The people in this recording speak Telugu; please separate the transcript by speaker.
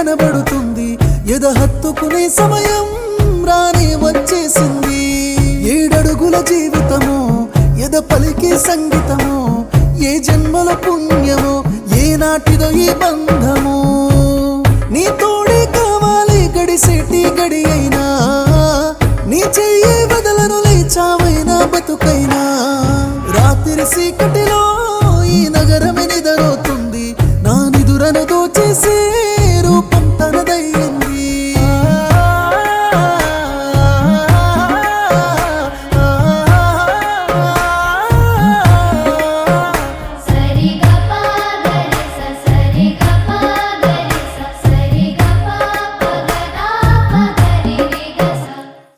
Speaker 1: కనబడుతుంది ఎద హత్తుకునే సమయం రానే వచ్చేసింది ఏడడుగుల జీవితము ఎద పలికే సంగీతము ఏ జన్మల పుణ్యమో ఏ నాటిదో ఈ బంధము నీ తోడే కావాలి గడిసేటి గడి అయినా నీ చెయ్యి వదలను లేచావైనా బతుకైనా రాత్రి చీకటిలో ఈ నగరమే నిదరవుతుంది నా నిదురను దోచేసే